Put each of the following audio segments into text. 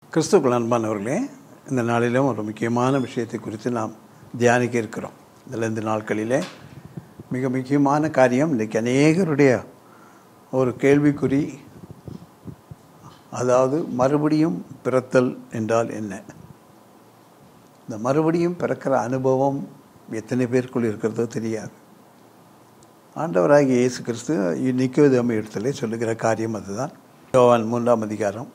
கிறிஸ்துக்குள் அன்பானவர்களே இந்த நாளிலும் ஒரு முக்கியமான விஷயத்தை குறித்து நாம் தியானிக்க இருக்கிறோம் இதில் இந்த நாட்களிலே மிக முக்கியமான காரியம் இன்றைக்கி அநேகருடைய ஒரு கேள்விக்குறி அதாவது மறுபடியும் பிறத்தல் என்றால் என்ன இந்த மறுபடியும் பிறக்கிற அனுபவம் எத்தனை பேருக்குள் இருக்கிறதோ தெரியாது ஆண்டவராகிய இயேசு கிறிஸ்து நிக்கோதேம இடத்துல சொல்லுகிற காரியம் அதுதான் யோவான் மூன்றாம் அதிகாரம்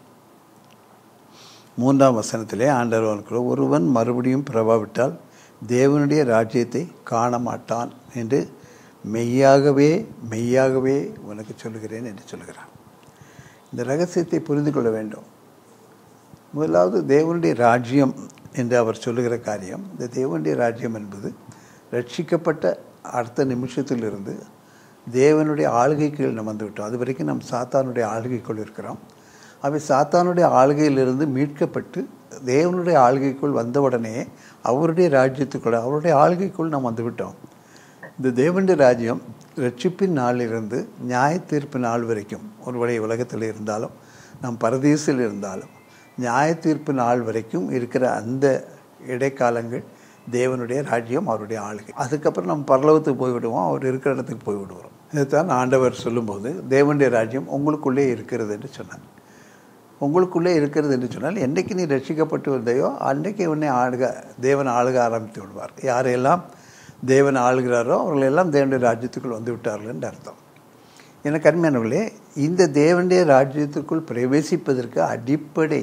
மூன்றாம் வசனத்திலே ஆண்டவனுக்குள்ள ஒருவன் மறுபடியும் பிறவாவிட்டால் தேவனுடைய ராஜ்யத்தை காண மாட்டான் என்று மெய்யாகவே மெய்யாகவே உனக்கு சொல்லுகிறேன் என்று சொல்கிறான் இந்த ரகசியத்தை புரிந்து கொள்ள வேண்டும் முதலாவது தேவனுடைய ராஜ்யம் என்று அவர் சொல்லுகிற காரியம் இந்த தேவனுடைய ராஜ்யம் என்பது ரட்சிக்கப்பட்ட அடுத்த நிமிஷத்திலிருந்து தேவனுடைய ஆளுகை கீழ் நம்ம வந்துவிட்டோம் அது வரைக்கும் நம் சாத்தானுடைய ஆளுகைக்குள் இருக்கிறோம் அவை சாத்தானுடைய ஆளுகையிலிருந்து மீட்கப்பட்டு தேவனுடைய ஆளுகைக்குள் வந்தவுடனே அவருடைய ராஜ்யத்துக்குள்ள அவருடைய ஆளுகைக்குள் நாம் வந்துவிட்டோம் இந்த தேவனுடைய ராஜ்யம் ரட்சிப்பின் நாளிலிருந்து நியாய தீர்ப்பு நாள் வரைக்கும் ஒருவேளை உலகத்தில் இருந்தாலும் நம் பரதேசில் இருந்தாலும் நியாய தீர்ப்பு நாள் வரைக்கும் இருக்கிற அந்த இடைக்காலங்கள் தேவனுடைய ராஜ்யம் அவருடைய ஆளுகை அதுக்கப்புறம் நம்ம பரலோகத்துக்கு போய்விடுவோம் அவர் இருக்கிற இடத்துக்கு போய்விடுவோம் இதைத்தான் ஆண்டவர் சொல்லும்போது தேவனுடைய ராஜ்யம் உங்களுக்குள்ளே இருக்கிறது என்று சொன்னார் உங்களுக்குள்ளே இருக்கிறது என்று சொன்னால் என்றைக்கு நீ ரட்சிக்கப்பட்டு வந்தையோ அன்றைக்கு உன்னை ஆளுக தேவன் ஆளுக ஆரம்பித்து விடுவார் யாரையெல்லாம் தேவன் ஆளுகிறாரோ அவர்களெல்லாம் தேவனுடைய ராஜ்யத்துக்குள் வந்து விட்டார்கள் என்று அர்த்தம் எனக்கு அருமையானவர்களே இந்த தேவனுடைய ராஜ்யத்துக்குள் பிரவேசிப்பதற்கு அடிப்படை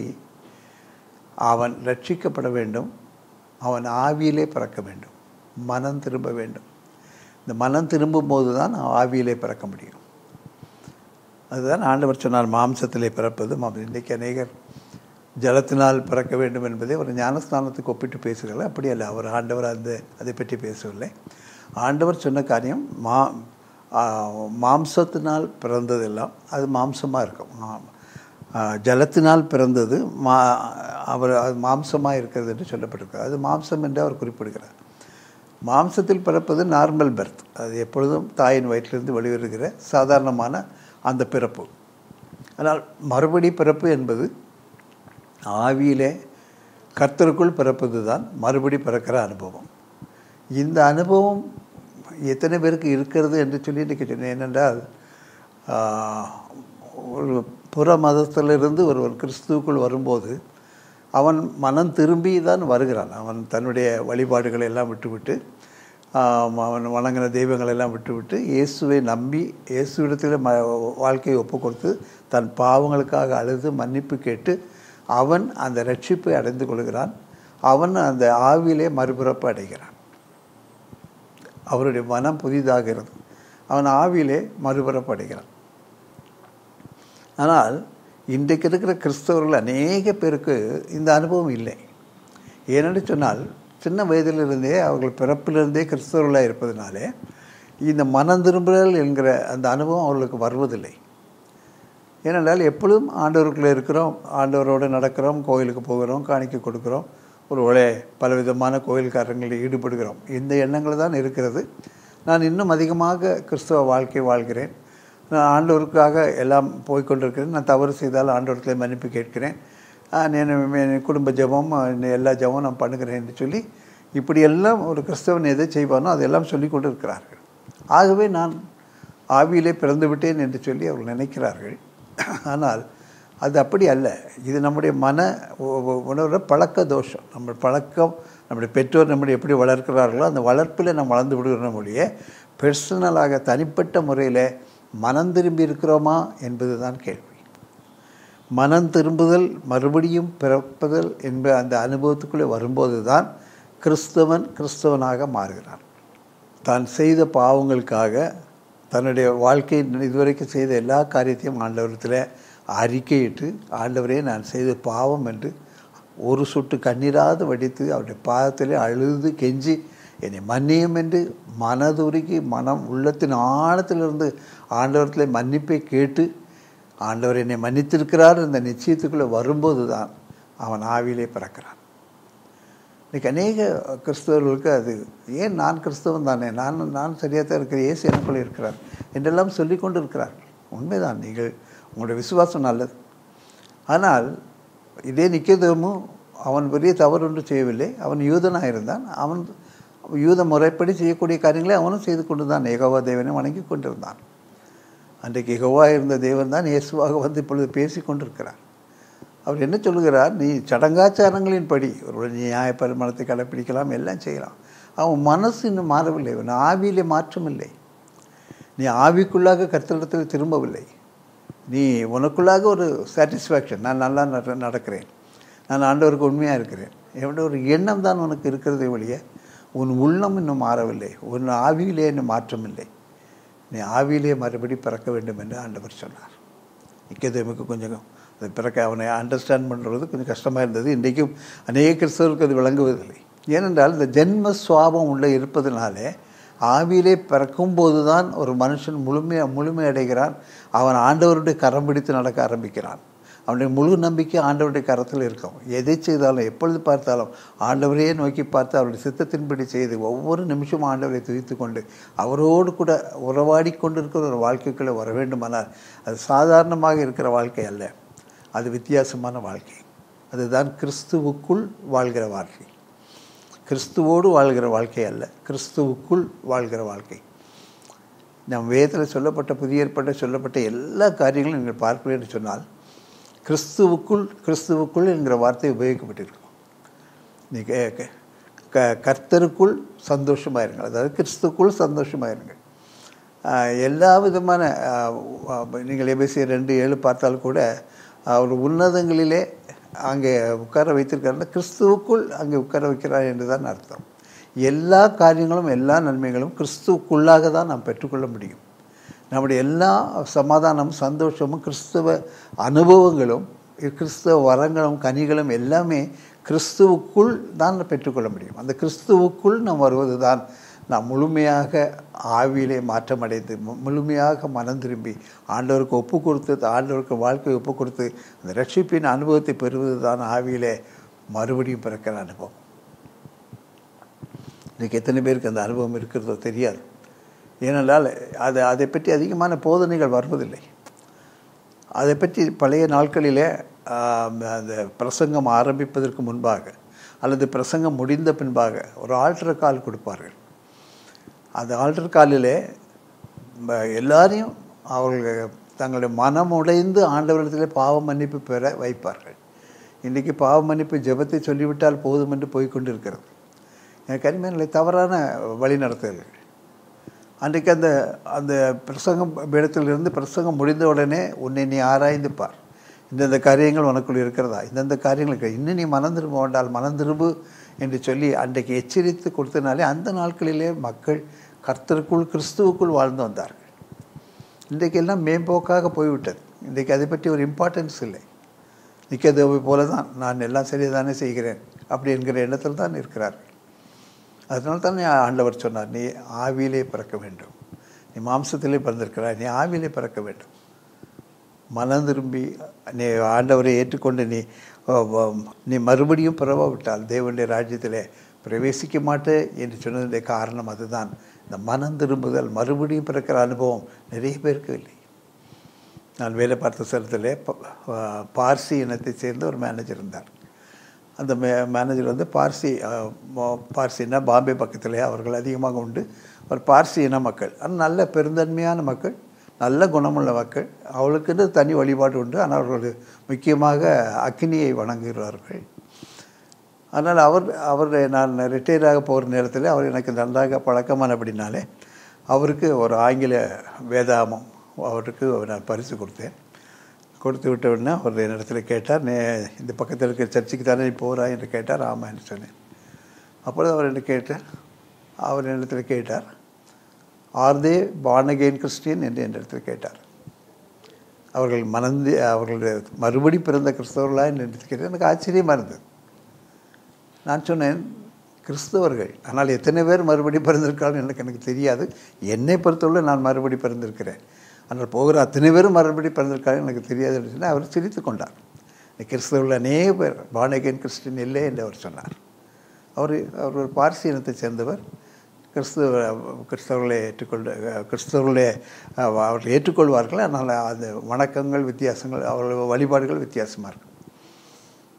அவன் ரட்சிக்கப்பட வேண்டும் அவன் ஆவியிலே பிறக்க வேண்டும் மனம் திரும்ப வேண்டும் இந்த மனம் திரும்பும் போது தான் ஆவியிலே பிறக்க முடியும் அதுதான் ஆண்டவர் சொன்னார் மாம்சத்திலே பிறப்பது மாம் இன்றைக்கு அநேகர் ஜலத்தினால் பிறக்க வேண்டும் என்பதை ஒரு ஞானஸ்தானத்துக்கு ஒப்பிட்டு பேசுகிறார் அப்படி அல்ல அவர் ஆண்டவர் அந்த அதை பற்றி பேசவில்லை ஆண்டவர் சொன்ன காரியம் மா மாம்சத்தினால் பிறந்ததெல்லாம் அது மாம்சமாக இருக்கும் ஜலத்தினால் பிறந்தது மா அவர் அது மாம்சமாக இருக்கிறது என்று சொல்லப்பட்டிருக்கு அது மாம்சம் என்று அவர் குறிப்பிடுகிறார் மாம்சத்தில் பிறப்பது நார்மல் பர்த் அது எப்பொழுதும் தாயின் வயிற்றிலிருந்து வெளிவருகிற சாதாரணமான அந்த பிறப்பு ஆனால் மறுபடி பிறப்பு என்பது ஆவியிலே கர்த்தருக்குள் பிறப்பது தான் மறுபடி பிறக்கிற அனுபவம் இந்த அனுபவம் எத்தனை பேருக்கு இருக்கிறது என்று சொல்லி இன்றைக்கி சொன்னேன் ஏனென்றால் ஒரு புற மதத்திலிருந்து ஒருவர் கிறிஸ்துவுக்குள் வரும்போது அவன் மனம் திரும்பி தான் வருகிறான் அவன் தன்னுடைய வழிபாடுகளை எல்லாம் விட்டுவிட்டு அவன் வணங்கின தெய்வங்களை எல்லாம் விட்டுவிட்டு இயேசுவை நம்பி இயேசுவிடத்தில் ம வாழ்க்கையை ஒப்பு கொடுத்து தன் பாவங்களுக்காக அழுது மன்னிப்பு கேட்டு அவன் அந்த ரட்சிப்பை அடைந்து கொள்கிறான் அவன் அந்த ஆவியிலே மறுபிறப்பு அடைகிறான் அவருடைய மனம் புதிதாகிறது அவன் ஆவியிலே மறுபிறப்பு அடைகிறான் ஆனால் இன்றைக்கு இருக்கிற கிறிஸ்தவர்கள் அநேக பேருக்கு இந்த அனுபவம் இல்லை ஏனென்று சொன்னால் சின்ன வயதிலிருந்தே அவர்கள் பிறப்பிலிருந்தே கிறிஸ்தவர்களாக இருப்பதனாலே இந்த மனம் திரும்புதல் என்கிற அந்த அனுபவம் அவர்களுக்கு வருவதில்லை ஏனென்றால் எப்பொழுதும் ஆண்டவருக்குள்ளே இருக்கிறோம் ஆண்டவரோடு நடக்கிறோம் கோயிலுக்கு போகிறோம் காணிக்க கொடுக்குறோம் ஒரு ஒரே பலவிதமான கோயில்காரங்களில் ஈடுபடுகிறோம் இந்த எண்ணங்கள் தான் இருக்கிறது நான் இன்னும் அதிகமாக கிறிஸ்தவ வாழ்க்கை வாழ்கிறேன் நான் ஆண்டவருக்காக எல்லாம் போய்கொண்டிருக்கிறேன் நான் தவறு செய்தால் ஆண்டவரத்தில் மன்னிப்பு கேட்கிறேன் என் குடும்ப ஜபம் எல்லா ஜபம் நான் பண்ணுகிறேன் என்று சொல்லி இப்படியெல்லாம் ஒரு கிறிஸ்தவன் எதை செய்வானோ அதெல்லாம் சொல்லி கொண்டு இருக்கிறார்கள் ஆகவே நான் ஆவியிலே பிறந்து விட்டேன் என்று சொல்லி அவர்கள் நினைக்கிறார்கள் ஆனால் அது அப்படி அல்ல இது நம்முடைய மன உணர்வு பழக்க தோஷம் நம்ம பழக்கம் நம்முடைய பெற்றோர் நம்முடைய எப்படி வளர்க்கிறார்களோ அந்த வளர்ப்பில் நம்ம வளர்ந்து விடுகிற மொழியே பெர்சனலாக தனிப்பட்ட முறையில் மனம் திரும்பி இருக்கிறோமா என்பது தான் கேள்வி மனம் திரும்புதல் மறுபடியும் பிறப்பதல் என்ப அந்த அனுபவத்துக்குள்ளே வரும்போது தான் கிறிஸ்தவன் கிறிஸ்தவனாக மாறுகிறான் தான் செய்த பாவங்களுக்காக தன்னுடைய வாழ்க்கையின் இதுவரைக்கும் செய்த எல்லா காரியத்தையும் ஆண்டவரத்தில் அறிக்கையிட்டு ஆண்டவரே நான் செய்த பாவம் என்று ஒரு சொட்டு கண்ணீராது வடித்து அவருடைய பாதத்திலே அழுது கெஞ்சி என்னை மன்னியும் என்று மனதுருகி மனம் உள்ளத்தின் ஆழத்திலிருந்து ஆண்டவரத்தில் மன்னிப்பை கேட்டு ஆண்டவர் என்னை மன்னித்திருக்கிறார் இந்த நிச்சயத்துக்குள்ளே வரும்போது தான் அவன் ஆவியிலே பிறக்கிறான் இன்றைக்கி அநேக கிறிஸ்தவர்களுக்கு அது ஏன் நான் கிறிஸ்தவன் தானே நான் நான் சரியாக தான் இருக்கிறேன் ஏசு எனக்குள்ளே இருக்கிறார் என்றெல்லாம் சொல்லி கொண்டு இருக்கிறார்கள் உண்மைதான் நீங்கள் உங்களுடைய விசுவாசம் நல்லது ஆனால் இதே நிக்கதேமும் அவன் பெரிய தவறு ஒன்றும் செய்யவில்லை அவன் யூதனாக இருந்தான் அவன் யூத முறைப்படி செய்யக்கூடிய காரியங்களை அவனும் செய்து கொண்டு தான் ஏகோவா தேவனை வணங்கி கொண்டிருந்தான் அன்றைக்கு எகோவா இருந்த தேவன் தான் இயேசுவாக வந்து இப்பொழுது பேசி கொண்டிருக்கிறார் அவர் என்ன சொல்லுகிறார் நீ சடங்காச்சாரங்களின் படி ஒரு நியாய பரிமாணத்தை கடைப்பிடிக்கலாம் எல்லாம் செய்யலாம் அவன் மனசு இன்னும் மாறவில்லை அவன் ஆவியிலே மாற்றமில்லை நீ ஆவிக்குள்ளாக கர்த்தரிடத்தில் திரும்பவில்லை நீ உனக்குள்ளாக ஒரு சாட்டிஸ்ஃபேக்ஷன் நான் நல்லா நட- நடக்கிறேன் நான் ஆண்டவருக்கு உண்மையாக இருக்கிறேன் எவ்வளோ ஒரு எண்ணம் தான் உனக்கு இருக்கிறதே ஒழிய உன் உள்ளம் இன்னும் மாறவில்லை உன் ஆவியிலே இன்னும் மாற்றமில்லை நீ ஆவியிலே மறுபடி பிறக்க வேண்டும் என்று ஆண்டவர் சொன்னார் நிக்கதேமுக்கு கொஞ்சம் அது பிறக்க அவனை அண்டர்ஸ்டாண்ட் பண்ணுறது கொஞ்சம் கஷ்டமாக இருந்தது இன்றைக்கும் அநேக கிறிஸ்தவருக்கு அது விளங்குவதில்லை ஏனென்றால் இந்த ஜென்ம சுவாபம் உள்ளே இருப்பதனாலே ஆவியிலே பிறக்கும்போது தான் ஒரு மனுஷன் முழுமை முழுமை அடைகிறான் அவன் ஆண்டவருடைய கரம் பிடித்து நடக்க ஆரம்பிக்கிறான் அவனுடைய முழு நம்பிக்கை ஆண்டவருடைய கரத்தில் இருக்கும் எதை செய்தாலும் எப்பொழுது பார்த்தாலும் ஆண்டவரையே நோக்கி பார்த்து அவருடைய சித்தத்தின்படி செய்து ஒவ்வொரு நிமிஷமும் ஆண்டவரை துதித்து கொண்டு அவரோடு கூட உறவாடி கொண்டிருக்கிற ஒரு வாழ்க்கைக்குள்ளே வர வேண்டுமானால் அது சாதாரணமாக இருக்கிற வாழ்க்கை அல்ல அது வித்தியாசமான வாழ்க்கை அதுதான் கிறிஸ்துவுக்குள் வாழ்கிற வாழ்க்கை கிறிஸ்துவோடு வாழ்கிற வாழ்க்கை அல்ல கிறிஸ்துவுக்குள் வாழ்கிற வாழ்க்கை நம் வேதத்தில் சொல்லப்பட்ட புதிய ஏற்பாட்டில் சொல்லப்பட்ட எல்லா காரியங்களும் நீங்கள் பார்ப்பீர்கள் என்று சொன்னால் கிறிஸ்துவுக்குள் கிறிஸ்துவுக்குள் என்கிற வார்த்தை உபயோகிக்கப்பட்டிருக்கும் நீ கே- கே- க கர்த்தருக்குள் சந்தோஷமாக இருங்கள் அதாவது கிறிஸ்துக்குள் சந்தோஷமாக இருங்கள் ஆஹ் எல்லா விதமான ஆஹ் ஆஹ் நீங்கள் எபிசி ரெண்டு ஏழு பார்த்தால் கூட அவர் உன்னதங்களிலே அங்கே உட்கார வைத்திருக்காருன்னா கிறிஸ்துவுக்குள் அங்கே உட்கார வைக்கிறார் என்று தான் அர்த்தம் எல்லா காரியங்களும் எல்லா நன்மைகளும் கிறிஸ்துவுக்குள்ளாக தான் நாம் பெற்றுக்கொள்ள முடியும் நம்முடைய எல்லா சமாதானமும் சந்தோஷமும் கிறிஸ்துவ அனுபவங்களும் கிறிஸ்துவ வரங்களும் கனிகளும் எல்லாமே கிறிஸ்துவுக்குள் தான் பெற்றுக்கொள்ள முடியும் அந்த கிறிஸ்துவுக்குள் நாம் வருவது தான் நாம் முழுமையாக ஆவியிலே மாற்றமடைந்து மு- முழுமையாக மனம் திரும்பி ஆண்டவருக்கு ஒப்பு கொடுத்து ஆண்டவருக்கு வாழ்க்கை ஒப்பு கொடுத்து அந்த ரட்சிப்பின் அனுபவத்தை பெறுவது தான் ஆவியிலே மறுபடியும் பிறக்கிற அனுபவம் இன்றைக்கி எத்தனை பேருக்கு அந்த அனுபவம் இருக்கிறதோ தெரியாது ஏனென்றால் அது அதை பற்றி அதிகமான போதனைகள் வருவதில்லை அதை பற்றி பழைய நாட்களிலே ஆம், அந்த பிரசங்கம் ஆரம்பிப்பதற்கு முன்பாக அல்லது பிரசங்கம் முடிந்த பின்பாக ஒரு ஆல்டர் கால் கொடுப்பார்கள் அந்த ஆல்டர் காலிலே ம- எல்லாரையும் அவர்கள் தங்களுடைய மனம் உடைந்து ஆண்டவரிடத்திலே பாவ மன்னிப்பு பெற வைப்பார்கள் இன்றைக்கி பாவ மன்னிப்பு ஜெபத்தை சொல்லிவிட்டால் போதும் என்று போய்க்கொண்டிருக்கிறது எனக்கு அருமையான தவறான வழிநடத்தல்கள் அன்றைக்கு அந்த அந்த பிரசங்கம் இடத்திலிருந்து பிரசங்கம் முடிந்த உடனே உன்னை நீ ஆராய்ந்து பார் இந்தந்த காரியங்கள் உனக்குள் இருக்கிறதா இந்தந்த காரியங்கள் இருக்கு இன்னும் நீ மனம் திரும்ப வேண்டால் மனம் திரும்பு என்று சொல்லி அன்றைக்கு எச்சரித்து கொடுத்தனாலே அந்த நாட்களிலே மக்கள் கர்த்தருக்குள் கிறிஸ்துவுக்குள் வாழ்ந்து வந்தார்கள் இன்றைக்கு எல்லாம் மேம்போக்காக போய்விட்டது இன்றைக்கு அதை பற்றி ஒரு இம்பார்ட்டன்ஸ் இல்லை நிக்கதேவை போல தான் நான் எல்லாம் சரிதானே செய்கிறேன் அப்படி என்கிற எண்ணத்தில் தான் இருக்கிறார்கள் அதனால தான் ஆண்டவர் சொன்னார் நீ ஆவியிலே பிறக்க வேண்டும் நீ மாம்சத்திலே பிறந்திருக்கிறாய் நீ ஆவியிலே பிறக்க வேண்டும் மனம் திரும்பி நீ ஆண்டவரை ஏற்றுக்கொண்டு நீ அ, வ, நீ மறுபடியும் பிறவாவிட்டால் தேவனுடைய ராஜ்யத்திலே பிரவேசிக்க மாட்டே என்று சொன்னதுடைய காரணம் அதுதான் இந்த மனம் திரும்புதல் மறுபடியும் பிறக்கிற அனுபவம் நிறைய பேருக்கு இல்லை நான் வேலை பார்த்த ஸ்தலத்தில் ப- அஹ் பார்சி இனத்தைச் சேர்ந்த ஒரு மேனேஜர் இருந்தார் அந்த மே மேனேஜர் வந்து பார்சி அஹ், மோ- பார்சின்னா பாம்பே பக்கத்திலே அவர்கள் அதிகமாக உண்டு ஒரு பார்சி இன மக்கள் ஆனால் நல்ல பெருந்தன்மையான மக்கள் நல்ல குணமுள்ள மக்கள் அவளுக்குன்னு தனி வழிபாடு உண்டு ஆனால் அவர்கள் முக்கியமாக அக்னியை வணங்குகிறார்கள் அதனால் அவர் அவர் நான் ரிட்டையர் ஆக போகிற நேரத்தில் அவர் எனக்கு நன்றாக பழக்கமானபடினாலே அவருக்கு ஒரு ஆங்கில வேதாமம் அவருக்கு நான் பரிசு கொடுத்தேன் கொடுத்து விட்ட உடனே அவர் என்னிடத்தில் கேட்டார் நே இந்த பக்கத்தில் இருக்கிற சர்ச்சுக்கு தானே நீ போகிறா என்று கேட்டார் ஆமாம் என்று சொன்னேன் அப்பொழுது அவர் என்ன கேட்டார் அவர் என்னிடத்தில் கேட்டார் are they born again Christian என்று என்னிடத்தில் கேட்டார் அவர்கள் மனந்து அவர்களுடைய மறுபடி பிறந்த கிறிஸ்தவர்களா என்று என்னிடத்தில் கேட்டார் எனக்கு ஆச்சரியமாக இருந்தது நான் சொன்னேன் கிறிஸ்தவர்கள் ஆனால் எத்தனை பேர் மறுபடி பிறந்திருக்காலும் எனக்கு எனக்கு தெரியாது என்னை பொறுத்தவரை நான் மறுபடி பிறந்திருக்கிறேன் ஆனால் போகிற அத்தனை பேரும் மறுபடி பிறந்திருக்காங்க எனக்கு தெரியாது என்று சொன்னால் அவர் சிரித்து கொண்டார் இந்த கிறிஸ்தவர்கள் அநேக பேர் பானகன் கிறிஸ்டின் இல்லை என்று அவர் சொன்னார் அவர் அவர் ஒரு பார்சி இனத்தைச் சேர்ந்தவர் கிறிஸ்துவ கிறிஸ்தவர்களை ஏற்றுக்கொண்டு கிறிஸ்தவர்களே அஹ், அவர்கள் ஏற்றுக்கொள்வார்கள் ஆனால் அந்த வணக்கங்கள் வித்தியாசங்கள் அவர்கள் வழிபாடுகள் வித்தியாசமாக இருக்கும்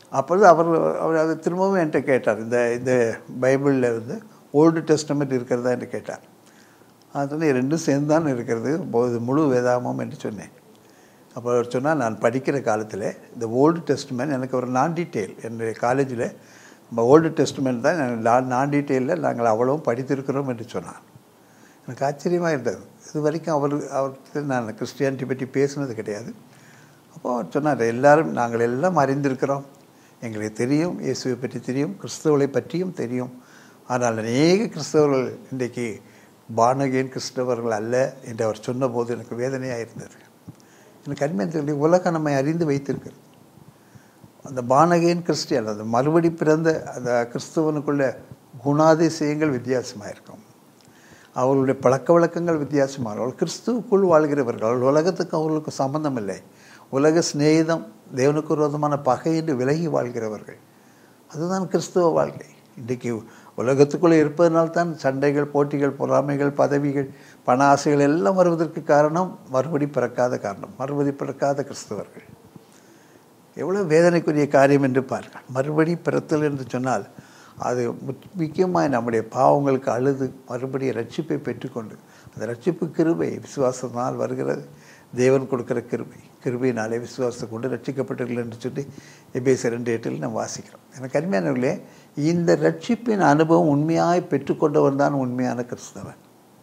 அப்பொழுது அவர் அவர் அதை திரும்பவும் என்கிட்ட கேட்டார் இந்த இந்த பைபிளில் வந்து ஓல்டு டெஸ்டமெண்ட் இருக்கிறதா என்று கேட்டார் அதில் ரெண்டும் சேர்ந்து தான் இருக்கிறது இது முழு வேதாமம் என்று சொன்னேன் அப்போ அவர் சொன்னால் நான் படிக்கிற காலத்தில் இந்த ஓல்டு டெஸ்ட்மெண்ட் எனக்கு ஒரு நான் டீட்டெயில் என்னுடைய காலேஜில் ஓல்டு டெஸ்ட்மெண்ட் தான் நான் நான் டீட்டெயிலில் நாங்கள் அவ்வளவும் படித்திருக்கிறோம் என்று சொன்னார் எனக்கு ஆச்சரியமாக இருந்தது இது வரைக்கும் அவர் அவர்கிட்ட நான் கிறிஸ்டியானிட்டி பற்றி பேசுனது கிடையாது அப்போ அவர் சொன்னார் எல்லாரும் நாங்கள் எல்லாம் அறிந்திருக்கிறோம் எங்களுக்கு தெரியும் இயேசுவை பற்றி தெரியும் கிறிஸ்தவர்களை பற்றியும் தெரியும் ஆனால் அநேக கிறிஸ்தவர்கள் இன்றைக்கு பானகேன் கிறிஸ்தவர்கள் அல்ல என்று அவர் சொன்னபோது எனக்கு வேதனையாக இருந்தது எனக்கு அருமையான உலகம் நம்மை அறிந்து வைத்திருக்கிறது அந்த பானகேன் கிறிஸ்டியன் அந்த மறுபடி பிறந்த அந்த கிறிஸ்தவனுக்குள்ள குணாதிசயங்கள் வித்தியாசமாக இருக்கும் அவர்களுடைய பழக்க வழக்கங்கள் வித்தியாசமாக அவர்கள் கிறிஸ்துவுக்குள் வாழ்கிறவர்கள் அவர்கள் உலகத்துக்கு அவர்களுக்கு சம்பந்தம் இல்லை உலக சிநேகிதம் தேவனுக்கு விரோதமான பகை என்று விலகி வாழ்கிறவர்கள் அதுதான் கிறிஸ்துவ வாழ்க்கை இன்றைக்கு உலகத்துக்குள்ளே இருப்பதனால்தான் சண்டைகள் போட்டிகள் பொறாமைகள் பதவிகள் பண ஆசைகள் எல்லாம் வருவதற்கு காரணம் மறுபடி பிறக்காத காரணம் மறுபடி பிறக்காத கிறிஸ்தவர்கள் எவ்வளோ வேதனைக்குரிய காரியம் என்று பாருங்கள் மறுபடி பிறத்தல் என்று சொன்னால் அது முக்கியமாக நம்முடைய பாவங்களுக்கு அழுது மறுபடியும் ரட்சிப்பை பெற்றுக்கொண்டு அந்த ரட்சிப்பு கிருபை விசுவாசத்தினால் வருகிறது தேவன் கொடுக்குற கிருபை கிருபையினாலே விசுவாசத்தை கொண்டு ரட்சிக்கப்பட்டீர்கள் என்று சொல்லி எபேச ரெண்டு எட்டில் நம்ம வாசிக்கிறோம் எனக்கு அருமையானவர்களே இந்த ரட்சிப்பின் அனுபவம் உண்மையாய் பெற்றுக்கொண்டவன் தான் உண்மையான கிறிஸ்தவன்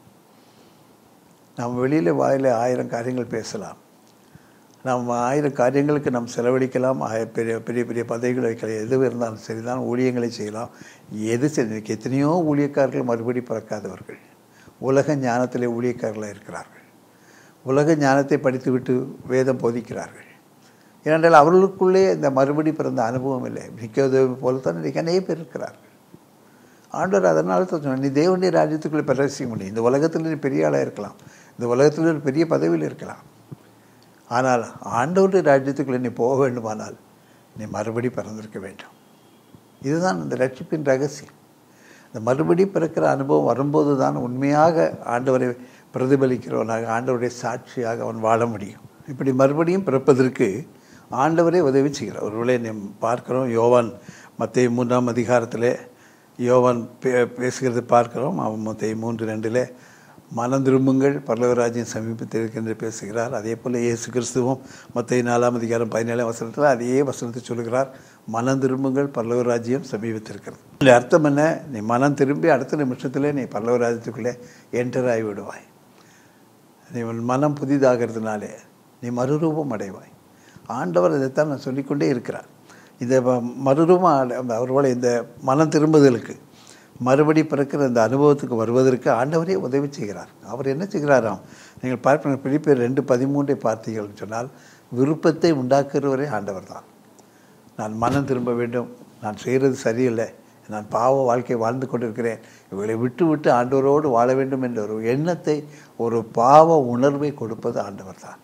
நம்ம வெளியில் வாயில் ஆயிரம் காரியங்கள் பேசலாம் நம்ம ஆயிரம் காரியங்களுக்கு நாம் செலவழிக்கலாம் பெரிய பெரிய பெரிய பதவிகளை வைக்கலாம் எது இருந்தாலும் சரிதான் ஊழியங்களை செய்யலாம் எது சரி எத்தனையோ ஊழியக்காரர்கள் மறுபடி பிறக்காதவர்கள் உலக ஞானத்திலே ஊழியக்காரர்களாக இருக்கிறார்கள் உலக ஞானத்தை படித்துவிட்டு வேதம் போதிக்கிறார்கள் ஏனென்றால் அவர்களுக்குள்ளே இந்த மறுபடி பிறந்த அனுபவம் இல்லை நிற்கிறது போல தான் இன்றைக்கு அநேக பேர் இருக்கிறார்கள் ஆண்டவர் அதனால தான் சொன்னார் நீ தேவனுடைய ராஜ்யத்துக்குள்ளே பிரவேசிக்க முடியும் இந்த உலகத்தில் நீ பெரிய ஆளாக இருக்கலாம் இந்த உலகத்தில் ஒரு பெரிய பதவியில் இருக்கலாம் ஆனால் ஆண்டவருடைய ராஜ்யத்துக்குள்ளே நீ போக வேண்டுமானால் நீ மறுபடி பிறந்திருக்க வேண்டும் இதுதான் இந்த ரட்சிப்பின் ரகசியம் இந்த மறுபடி பிறக்கிற அனுபவம் வரும்போது தான் உண்மையாக ஆண்டவரை பிரதிபலிக்கிறவனாக ஆண்டவருடைய சாட்சியாக அவன் வாழ முடியும் இப்படி மறுபடியும் பிறப்பதற்கு ஆண்டவரே உதவி செய்கிறார் ஒருவேளை நீ பார்க்கிறோம் யோவான் மத்திய மூன்றாம் அதிகாரத்தில் யோவான் பே பேசுகிறது பார்க்கிறோம் அவன் மத்திய மூன்று ரெண்டில் மனம் திரும்புங்கள் பரலவராஜ்யம் சமீபத்தில் இருக்கின்ற பேசுகிறார் அதே போல் இயேசு கிறிஸ்துவும் மத்திய நாலாம் அதிகாரம் பதினேழாம் வசனத்தில் அதே வசனத்தை சொல்கிறார் மனம் திரும்புங்கள் பரலவராஜ்யம் சமீபத்திருக்கிறது இந்த அர்த்தம் என்ன நீ மனம் திரும்பி அடுத்த நிமிஷத்தில் நீ பரலவராஜ்யத்துக்குள்ளே என்டர் ஆகி விடுவாய் நீ மனம் புதிதாகிறதுனாலே நீ மறுரூபம் அடைவாய் ஆண்டவர் இதைத்தான் நான் சொல்லிக்கொண்டே இருக்கிறார் இந்த மறுரூபம் அவர்களை இந்த மனம் திரும்புதலுக்கு மறுபடி பிறக்கிற அந்த அனுபவத்துக்கு வருவதற்கு ஆண்டவரே உதவி செய்கிறார் அவர் என்ன செய்கிறாராம் நீங்கள் பார்ப்பீங்க பிடிப்பு ரெண்டு பதிமூன்றை பார்த்தீங்கன்னு சொன்னால் விருப்பத்தை உண்டாக்குறவரே ஆண்டவர் தான் நான் மனம் திரும்ப வேண்டும் நான் செய்கிறது சரியில்லை நான் பாவ வாழ்க்கை வாழ்ந்து கொண்டிருக்கிறேன் இவர்களை விட்டு விட்டு ஆண்டவரோடு வாழ வேண்டும் என்ற ஒரு எண்ணத்தை ஒரு பாவ உணர்வை கொடுப்பது ஆண்டவர் தான்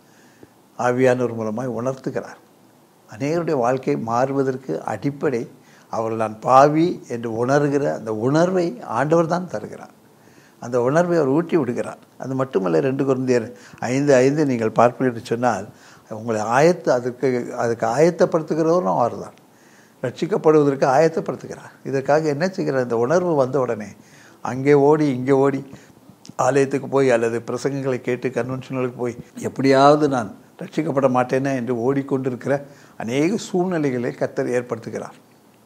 ஆவியானவர் மூலமாய் உணர்த்துகிறார் அநேகருடைய வாழ்க்கை மாறுவதற்கு அடிப்படை அவர் நான் பாவி என்று உணர்கிற அந்த உணர்வை ஆண்டவர் தான் தருகிறார் அந்த உணர்வை அவர் ஊட்டி விடுகிறார் அது மட்டுமல்ல ரெண்டு குழந்தையர் ஐந்து ஐந்து நீங்கள் பார்ப்பீர்கள் சொன்னால் உங்களை ஆயத்து அதுக்கு அதுக்கு ஆயத்தப்படுத்துகிறவரும் அவர் தான் ரட்சிக்கப்படுவதற்கு ஆயத்தப்படுத்துகிறார் இதற்காக என்ன செய்கிறார் இந்த உணர்வு வந்த உடனே அங்கே ஓடி இங்கே ஓடி ஆலயத்துக்கு போய் அல்லது பிரசங்கங்களை கேட்டு கன்வென்ஷனுக்கு போய் எப்படியாவது நான் ரட்சிக்கப்பட மாட்டேனே என்று ஓடிக்கொண்டிருக்கிற அநேக சூழ்நிலைகளை கத்தர் ஏற்படுத்துகிறார்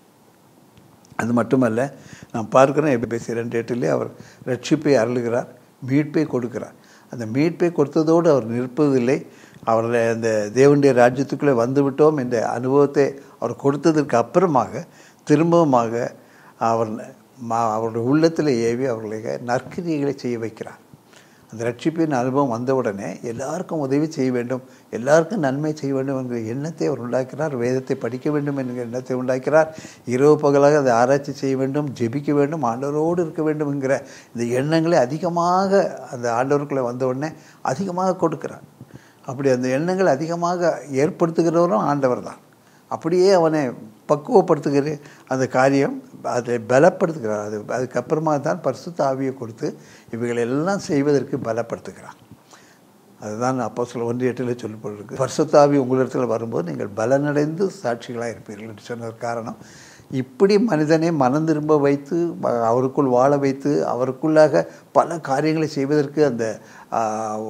அது மட்டுமல்ல நாம் பார்க்கிறோம் எபிசி ரெண்டு எட்டிலே அவர் ரட்சிப்பை அருளுகிறார் மீட்பை கொடுக்கிறார் அந்த மீட்பை கொடுத்ததோடு அவர் நிற்பதில்லை அவர்களை அந்த தேவனுடைய ராஜ்யத்துக்குள்ளே வந்துவிட்டோம் என்ற அனுபவத்தை அவர் கொடுத்ததற்கு அப்புறமாக திரும்பவுமாக அவர் அவருடைய உள்ளத்தில் ஏவி அவர்களை நற்கிரிகளை செய்ய வைக்கிறார் அந்த ரட்சிப்பின் அனுபவம் வந்தவுடனே எல்லாருக்கும் உதவி செய்ய வேண்டும் எல்லாருக்கும் நன்மை செய்ய வேண்டும் என்கிற எண்ணத்தை அவர் உண்டாக்கிறார் வேதத்தை படிக்க வேண்டும் என்கிற எண்ணத்தை உண்டாக்கிறார் இரவு பகலாக அதை ஆராய்ச்சி செய்ய வேண்டும் ஜெபிக்க வேண்டும் ஆண்டவரோடு இருக்க வேண்டும் என்கிற இந்த எண்ணங்களை அதிகமாக அந்த ஆண்டவருக்குள்ளே வந்தவுடனே அதிகமாக கொடுக்கிறார் அப்படி அந்த எண்ணங்கள் அதிகமாக ஏற்படுத்துகிறவரும் ஆண்டவர் தான் அப்படியே அவனை பக்குவப்படுத்துகிற அந்த காரியம் அதை பலப்படுத்துகிறார் அது அதுக்கப்புறமா தான் பரிசுத்த ஆவியை கொடுத்து இவைகள் எல்லாம் செய்வதற்கு பலப்படுத்துகிறார் அதுதான் அப்போ சில ஒன்று எட்டில் சொல்லப்பட்டிருக்கு பரிசுத்தாவி உங்களிடத்தில் வரும்போது நீங்கள் பலனடைந்து சாட்சிகளாக இருப்பீர்கள் என்று சொன்னது காரணம் இப்படி மனிதனை மனம் திரும்ப வைத்து ம- அவருக்குள் வாழ வைத்து அவருக்குள்ளாக பல காரியங்களை செய்வதற்கு அந்த ஆ,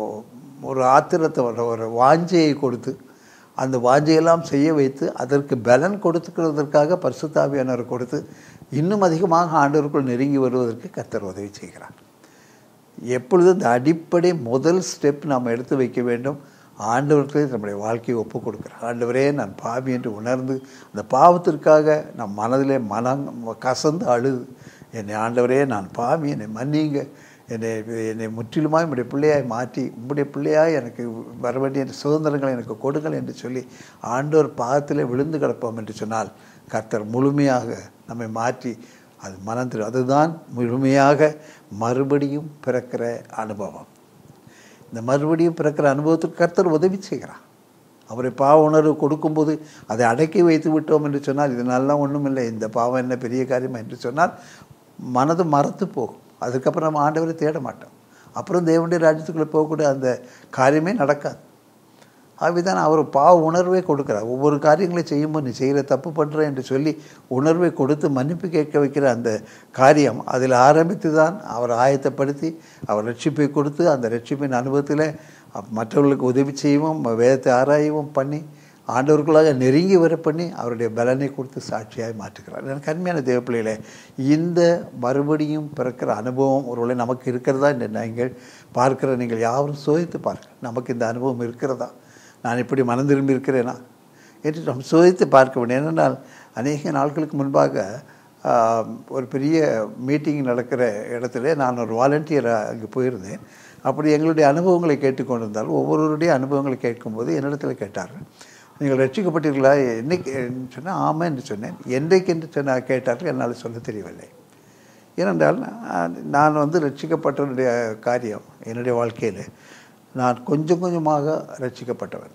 ஒரு ஆத்திரத்தை ஒரு ஒரு வாஞ்சையை கொடுத்து அந்த வாஞ்சையெல்லாம் செய்ய வைத்து அதற்கு பலன் கொடுத்துக்கிறதற்காக பரிசுத்தாவியானவர் கொடுத்து இன்னும் அதிகமாக ஆண்டவருக்குள் நெருங்கி வருவதற்கு கர்த்தர் உதவி செய்கிறார் எப்பொழுது இந்த அடிப்படை முதல் ஸ்டெப் நாம் எடுத்து வைக்க வேண்டும் ஆண்டவருக்கு நம்முடைய வாழ்க்கையை ஒப்பு கொடுக்குறேன் ஆண்டவரே நான் பாவி என்று உணர்ந்து அந்த பாவத்திற்காக நம் மனதிலே மனம் கசந்து அழுது என்னை ஆண்டவரே நான் பாவி என்னை மன்னிங்க என்னை என்னை முற்றிலுமாய் உம்முடைய பிள்ளையாய் மாற்றி உம்முடைய பிள்ளையாய் எனக்கு வர வேண்டிய சுதந்திரங்களை எனக்கு கொடுங்கள் என்று சொல்லி ஆண்டவர் பாதத்திலே விழுந்து கிடப்போம் என்று சொன்னால் கர்த்தர் முழுமையாக நம்மை மாற்றி அது மனம் திரு அதுதான் முழுமையாக மறுபடியும் பிறக்கிற அனுபவம் இந்த மறுபடியும் பிறக்கிற அனுபவத்திற்கு கர்த்தர் உதவி செய்கிறார் அவரை பாவ உணர்வு கொடுக்கும்போது அதை அடக்கி வைத்து விட்டோம் என்று சொன்னால் இதனாலலாம் ஒன்றும் இல்லை இந்த பாவம் என்ன பெரிய காரியம் என்று சொன்னால் மனது மறத்து போகும் அதுக்கப்புறம் நம்ம ஆண்டவரை தேட மாட்டோம் அப்புறம் தேவனுடைய ராஜ்யத்துக்குள்ளே போகக்கூடிய அந்த காரியமே நடக்காது ஆகவேதான் அவர் பாவ உணர்வை கொடுக்கிறார் ஒவ்வொரு காரியங்களை செய்யும்போது நீ செய்கிற தப்பு பண்ணுற என்று சொல்லி உணர்வை கொடுத்து மன்னிப்பு கேட்க வைக்கிற அந்த காரியம் அதில் ஆரம்பித்து தான் அவர் ஆயத்தப்படுத்தி அவர் ரட்சிப்பை கொடுத்து அந்த ரட்சிப்பின் அனுபவத்தில் மற்றவர்களுக்கு உதவி செய்யவும் வேதத்தை ஆராயவும் பண்ணி ஆண்டவர்களாக நெருங்கி வர பண்ணி அவருடைய பலனை கொடுத்து சாட்சியாக மாற்றுகிறார் எனக்கு கண்மையான தேவப்பிள்ளைகளே இந்த மறுபடியும் பிறக்கிற அனுபவம் ஒருவேளை நமக்கு இருக்கிறதா என்று நீங்கள் பார்க்கிற நீங்கள் யாரும் சோதித்து பாருங்கள் நமக்கு இந்த அனுபவம் இருக்கிறதா நான் இப்படி மனம் திரும்பி இருக்கிறேனா என்று நாம் சோதித்து பார்க்க வேண்டும் ஏனென்றால் அநேக நாட்களுக்கு முன்பாக ஆஹ், ஒரு பெரிய மீட்டிங் நடக்கிற இடத்துல நான் ஒரு வாலண்டியராக அங்கே போயிருந்தேன் அப்படி எங்களுடைய அனுபவங்களை கேட்டுக்கொண்டிருந்தால் ஒவ்வொருவருடைய அனுபவங்களை கேட்கும்போது என்னிடத்தில் கேட்டார்கள் நீங்கள் ரட்சிக்கப்பட்டீர்களா என்னைக்கு சொன்னால் ஆமாம் என்று சொன்னேன் என்றைக்கு என்று சொன்ன கேட்டார்கள் என்னால் சொல்ல தெரியவில்லை ஏனென்றால் நான் நான் வந்து ரட்சிக்கப்பட்டவனுடைய காரியம் என்னுடைய வாழ்க்கையில் நான் கொஞ்சம் கொஞ்சமாக ரட்சிக்கப்பட்டவன்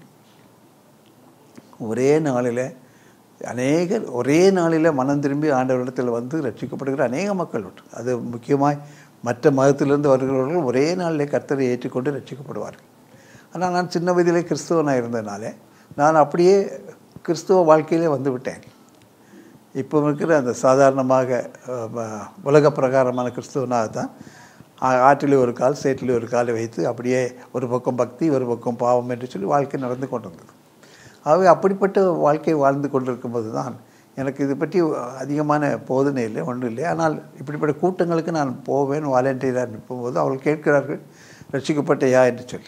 ஒரே நாளில் அநேக ஒரே நாளில் மனம் திரும்பி ஆண்டவரிடத்தில் வந்து ரட்சிக்கப்படுகிற அநேக மக்கள் உண்டு அது முக்கியமாய் மற்ற மதத்திலிருந்து வருகிறவர்கள் ஒரே நாளிலே கர்த்தரை ஏற்றுக்கொண்டு ரட்சிக்கப்படுவார்கள் ஆனால் நான் சின்ன வயதிலே கிறிஸ்தவனாக இருந்ததுனால நான் அப்படியே கிறிஸ்துவ வாழ்க்கையிலே வந்து விட்டேன் இப்போ இருக்கிற அந்த சாதாரணமாக அஹ், ம- உலக பிரகாரமான கிறிஸ்துவனாக தான் ஆ- ஆற்றிலே ஒரு கால் சேற்றிலே ஒரு காலை வைத்து அப்படியே ஒரு பக்கம் பக்தி ஒரு பக்கம் பாவம் என்று சொல்லி வாழ்க்கை நடந்து கொண்டிருந்தது ஆகவே அப்படிப்பட்ட வாழ்க்கை வாழ்ந்து கொண்டிருக்கும்போது தான் எனக்கு இது பற்றி அதிகமான போதனை இல்லை ஒன்றும் இல்லை ஆனால் இப்படிப்பட்ட கூட்டங்களுக்கு நான் போவேன் வாலண்டியராக நிற்போம்போது அவர்கள் கேட்கிறார்கள் ரட்சிக்கப்பட்டயா என்று சொல்லி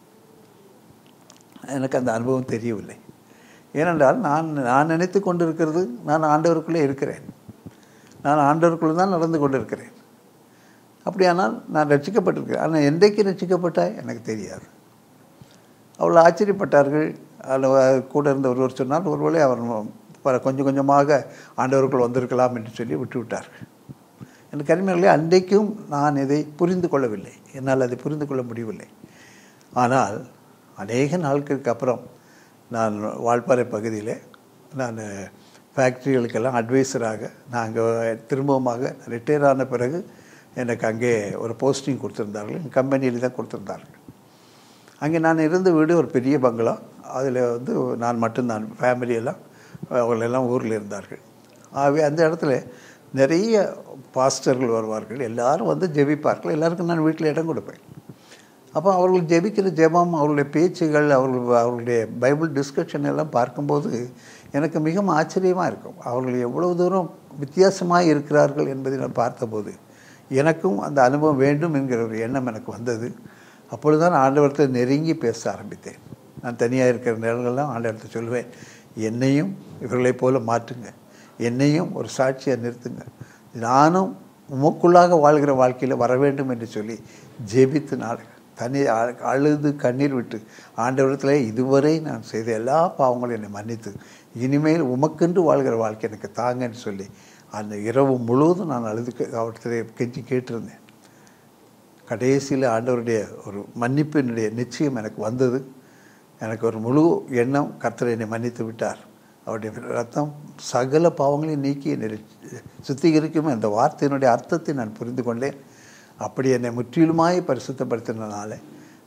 எனக்கு அந்த அனுபவம் தெரியவில்லை ஏனென்றால் நான் நான் நினைத்து கொண்டிருக்கிறது நான் ஆண்டவருக்குள்ளே இருக்கிறேன் நான் ஆண்டவருக்குள்ளே தான் நடந்து கொண்டிருக்கிறேன் அப்படியானால் நான் ரட்சிக்கப்பட்டிருக்கிறேன் ஆனால் என்றைக்கு ரட்சிக்கப்பட்டாய் எனக்கு தெரியாது அவ்வளோ ஆச்சரியப்பட்டார்கள் அதில் கூட இருந்த ஒருவர் சொன்னால் ஒருவேளை அவர் ப- கொஞ்சம் கொஞ்சமாக ஆண்டவருக்குள் வந்திருக்கலாம் என்று சொல்லி விட்டு விட்டார்கள் எனக்கு கருமைகளே அன்றைக்கும் நான் இதை புரிந்து கொள்ளவில்லை என்னால் அதை புரிந்து கொள்ள முடியவில்லை ஆனால் அநேக நாட்களுக்கு அப்புறம் நான் வால்பாறை பகுதியில் நான் ஃபேக்ட்ரிகளுக்கெல்லாம் அட்வைசராக நாங்கள் திரும்பவுமாக ரிட்டையர் ஆன பிறகு எனக்கு அங்கே ஒரு போஸ்டிங் கொடுத்துருந்தார்கள் என் கம்பெனியில் தான் கொடுத்துருந்தார்கள் அங்கே நான் இருந்த வீடு ஒரு பெரிய பங்களா அதில் வந்து நான் மட்டும்தான் ஃபேமிலியெல்லாம் அவங்களெல்லாம் ஊரில் இருந்தார்கள் ஆகவே அந்த இடத்துல நிறைய பாஸ்டர்கள் வருவார்கள் எல்லாரும் வந்து ஜெபிப்பார்கள் எல்லாருக்கும் நான் வீட்டில் இடம் கொடுப்பேன் அப்போ அவர்கள் ஜெபிக்கிற ஜெபம் அவர்களுடைய பேச்சுகள் அவர்கள் அவர்களுடைய பைபிள் டிஸ்கஷன் எல்லாம் பார்க்கும்போது எனக்கு மிகவும் ஆச்சரியமாக இருக்கும் அவர்கள் எவ்வளவு தூரம் வித்தியாசமாக இருக்கிறார்கள் என்பதை நான் பார்த்தபோது எனக்கும் அந்த அனுபவம் வேண்டும் என்கிற ஒரு எண்ணம் எனக்கு வந்தது அப்பொழுதுதான் ஆண்டவரத்தை நெருங்கி பேச ஆரம்பித்தேன் நான் தனியாக இருக்கிற நேரங்கள்லாம் ஆண்டவரத்தை சொல்லுவேன் என்னையும் இவர்களைப் போல மாற்றுங்க என்னையும் ஒரு சாட்சியாக நிறுத்துங்க நானும் உமக்குள்ளாக வாழ்கிற வாழ்க்கையில் வர வேண்டும் என்று சொல்லி ஜெபித்து நாள் தனி அ- அழுது கண்ணீர் விட்டு ஆண்டவரத்தில் இதுவரை நான் செய்த எல்லா பாவங்களும் என்னை மன்னித்து இனிமேல் உமக்கென்று வாழ்கிற வாழ்க்கை எனக்கு தாங்கன்னு சொல்லி அந்த இரவு முழுவதும் நான் அழுது கே- அவர்கிட்ட கெஞ்சி கேட்டிருந்தேன் கடைசியில் ஆண்டவருடைய ஒரு மன்னிப்பினுடைய நிச்சயம் எனக்கு வந்தது எனக்கு ஒரு முழு எண்ணம் கர்த்தர் என்னை மன்னித்து விட்டார் அவருடைய ரத்தம் சகல பாவங்களையும் நீக்கி என்னை சுத்திகரிக்கும் அந்த வார்த்தையினுடைய அர்த்தத்தை நான் புரிந்து கொண்டேன் அப்படி என்னை முற்றிலுமாய் பரிசுத்தப்படுத்தினால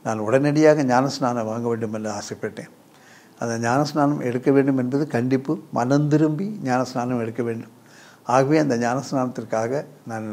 நான் உடனடியாக ஞானஸ்நானம் வாங்க வேண்டும் என்று ஆசைப்பட்டேன் அந்த ஞானஸ்நானம் எடுக்க வேண்டும் என்பது கண்டிப்பு மனம் திரும்பி ஞானஸ்நானம் எடுக்க வேண்டும் ஆகவே அந்த ஞானஸ்நானத்திற்காக நான்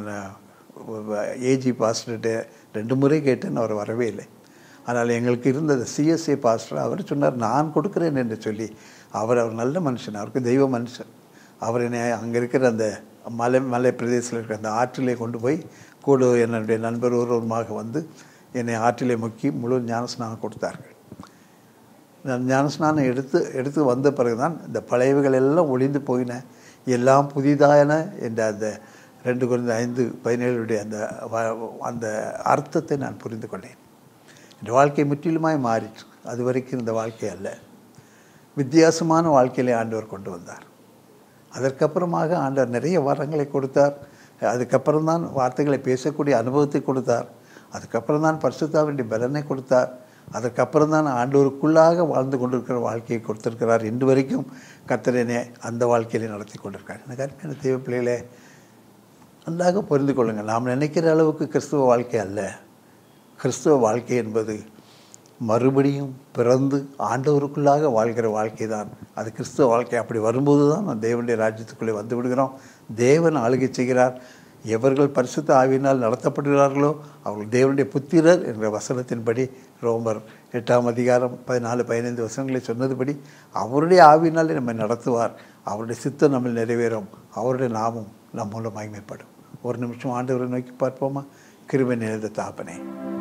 ஏஜி பாஸ்டர்கிட்ட ரெண்டு முறை கேட்டேன் அவர் வரவே இல்லை ஆனால் எங்களுக்கு இருந்த சிஎஸ்ஏ பாஸ்டர் அவர் சொன்னார் நான் கொடுக்குறேன் என்று சொல்லி அவர் அவர் நல்ல மனுஷன் அவருக்கு தெய்வ மனுஷன் அவர் என்னை அங்கே இருக்கிற அந்த மலை மலை பிரதேசத்தில் இருக்கிற அந்த ஆற்றிலே கொண்டு போய் கூட என்னுடைய நண்பர் ஒருவருமாக வந்து என்னை ஆற்றிலே முக்கி முழு ஞானஸ்நானம் கொடுத்தார்கள் நான் ஞானஸ்நானம் எடுத்து எடுத்து வந்த பிறகுதான் இந்த பழையவைகள் எல்லாம் ஒளிந்து போயின எல்லாம் புதிதான என்ற அந்த ரெண்டு குறைந்த ஐந்து பதினேழுடைய அந்த வ- அந்த அர்த்தத்தை நான் புரிந்து கொண்டேன் என் வாழ்க்கை முற்றிலுமாய் மாறிற்று அது வரைக்கும் இந்த வாழ்க்கை அல்ல வித்தியாசமான வாழ்க்கையிலே ஆண்டவர் கொண்டு வந்தார் அதற்கப்புறமாக ஆண்டவர் நிறைய வரங்களை கொடுத்தார் அதுக்கப்புறம் தான் வார்த்தைகளை பேசக்கூடிய அனுபவத்தை கொடுத்தார் அதுக்கப்புறம் தான் பரிசுத்தாவின் பலனை கொடுத்தார் அதற்கப்புறம் தான் ஆண்டவருக்குள்ளாக வாழ்ந்து கொண்டிருக்கிற வாழ்க்கையை கொடுத்திருக்கிறார் இன்று வரைக்கும் கர்த்தரனே அந்த வாழ்க்கையிலே நடத்தி கொண்டிருக்கார் எனக்கு அருமையான தெய்வ பிள்ளைகளே நன்றாக புரிந்து கொள்ளுங்கள் நாம் நினைக்கிற அளவுக்கு கிறிஸ்துவ வாழ்க்கை அல்ல கிறிஸ்துவ வாழ்க்கை என்பது மறுபடியும் பிறந்து ஆண்டவருக்குள்ளாக வாழ்கிற வாழ்க்கை தான் அது கிறிஸ்துவ வாழ்க்கை அப்படி வரும்போது தான் நாம் தேவனுடைய ராஜ்யத்துக்குள்ளே வந்து விடுகிறோம் தேவன் ஆளுகை செய்கிறார் எவர்கள் பரிசுத்த ஆவியினால் நடத்தப்படுகிறார்களோ அவர்கள் தேவனுடைய புத்திரர் என்ற வசனத்தின்படி ரோமர் எட்டாம் அதிகாரம் பதினாலு பதினைந்து வசனங்களை சொன்னதுபடி அவருடைய ஆவியினாலே நம்மை நடத்துவார் அவருடைய சித்தம் நம்ம நிறைவேறும் அவருடைய நாமும் நம் மூலம் மகிமைப்படும் ஒரு நிமிஷம் ஆண்டவரை நோக்கி பார்ப்போமா கிருபை நிறைந்த தாப்பனே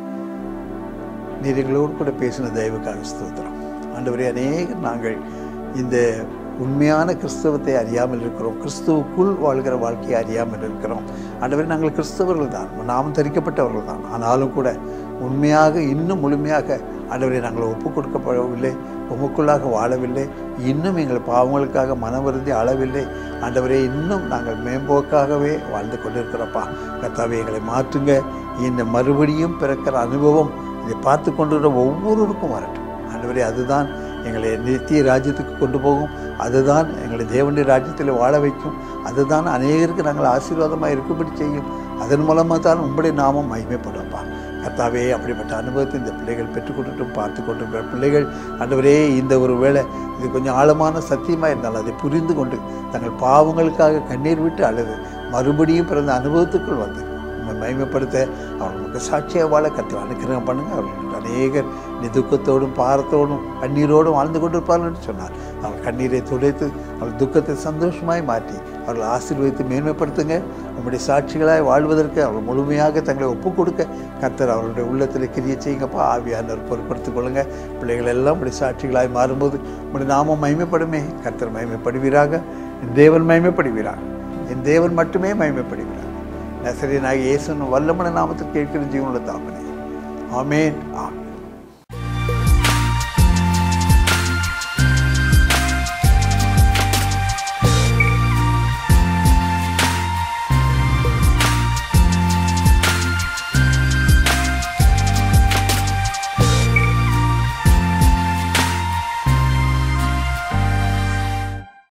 நீர் எங்களோடு கூட பேசின தயவுக்காக ஸ்தோத்திரம் ஆண்டவரே அநேக நாங்கள் இந்த உண்மையான கிறிஸ்தவத்தை அறியாமல் இருக்கிறோம் கிறிஸ்துவுக்குள் வாழ்கிற வாழ்க்கையை அறியாமல் இருக்கிறோம் ஆண்டவரே நாங்கள் கிறிஸ்தவர்கள் தான் நாம் தரிக்கப்பட்டவர்கள் தான் ஆனாலும் கூட உண்மையாக இன்னும் முழுமையாக ஆண்டவரே நாங்கள் ஒப்புக் கொடுக்கப்படவில்லை உமக்குள்ளாக வாழவில்லை இன்னும் எங்கள் பாவங்களுக்காக மனவருந்தி அளவில்லை ஆண்டவரே இன்னும் நாங்கள் மேம்போக்காகவே வாழ்ந்து கொண்டிருக்கிறோப்பா கர்த்தாவே எங்களை மாற்றுங்க இந்த மறுபடியும் பிறக்கிற அனுபவம் இதை பார்த்து கொண்டிருக்கிற ஒவ்வொருவருக்கும் வரட்டும் ஆண்டவரே அதுதான் எங்களை நித்திய ராஜ்யத்துக்கு கொண்டு போகும் அதுதான் எங்களை தேவனுடைய ராஜ்யத்தில் வாழ வைக்கும் அதுதான் அநேகருக்கு நாங்கள் ஆசீர்வாதமாக இருக்கும்படி செய்யும் அதன் மூலமாக தான் உங்களுடைய நாமம் மகிமைப்படும்ப்பா கர்த்தாவே அப்படிப்பட்ட அனுபவத்தை இந்த பிள்ளைகள் பெற்றுக்கொண்டுட்டும் பார்த்து கொண்டிருக்கிற பிள்ளைகள் ஆண்டவரே இந்த ஒரு வேளை இது கொஞ்சம் ஆழமான சத்தியமாக இருந்தாலும் அதை புரிந்து கொண்டு தங்கள் பாவங்களுக்காக கண்ணீர் விட்டு அழுது மறுபடியும் பிறந்த அனுபவத்துக்குள் வந்து உண்மை மகிமைப்படுத்த அவர்களுக்கு சாட்சியாக வாழ கற்று அனுக்கிரகம் பண்ணுங்க அவர்களுக்கு அநேகர் நீ துக்கத்தோடும் பாரத்தோடும் கண்ணீரோடும் வாழ்ந்து கொண்டிருப்பார்கள் என்று சொன்னார் அவர்கள் கண்ணீரை துடைத்து அவர்கள் துக்கத்தை சந்தோஷமாய் மாற்றி அவர்கள் ஆசீர்வதித்து மேன்மைப்படுத்துங்க உங்களுடைய சாட்சிகளாய் வாழ்வதற்கு அவர்கள் முழுமையாக தங்களை ஒப்புக் கொடுக்க கர்த்தர் அவர்களுடைய உள்ளத்தில் கிரிய செய்யுங்கப்பா ஆவியானவர் பொருட்படுத்திக் கொள்ளுங்க பிள்ளைகள் எல்லாம் இப்படி சாட்சிகளாய் மாறும்போது உங்களுடைய நாமம் மகிமைப்படுமே கர்த்தர் மகிமைப்படுவீராக என் தேவன் மகிமைப்படுவீராக என் தேவன் மட்டுமே மகிமைப்படுவீராக நசரியனாக இயேசுன்னு வல்லமன நாமத்தில் கேட்கிற ஜீவனுள்ள தாமனே ஆமேன் ஆமேன்